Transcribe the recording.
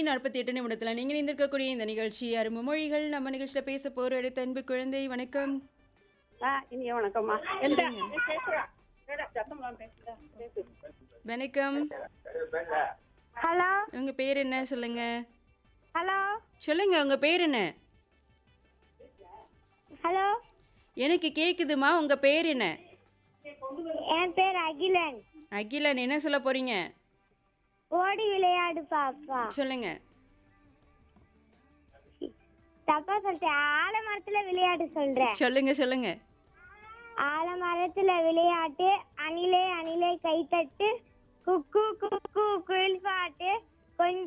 நாற்பத்தி எட்டு நிமிடத்தில் நீங்கள் இருந்திருக்கக்கூடிய இந்த நிகழ்ச்சி அரும்பு மொழிகள் நம்ம நிகழ்ச்சியில் பேச போகிற அடுத்த அன்பு குழந்தை வணக்கம் ஆ இனிய வணக்கம்மா எந்த சொல்லுங்க. பேசுறா ஏடா, சத்தமா பேசுடா, பேசு. வணக்கம் ஹலோ உங்கள் பேர் என்ன சொல்லுங்க ஹலோ சொல்லுங்க உங்கள் பேர் என்ன ஹலோ எனக்கு கேட்குதுமா உங்கள் பேர் என்ன என் பேர் அகிலன் அகிலன் என்ன சொல்ல போறீங்க ஓடி விளையாடு பாப்பா சொல்லுங்க தப்பா சொல்லிட்டேன் ஆலமரத்துல விளையாட்டு சொல்றேன் சொல்லுங்க சொல்லுங்க ஆலமரத்துல விளையாட்டு அணிலே அணிலே கைத்தட்டு குக்கு குக்கு குயில் பாட்டு கொஞ்சம்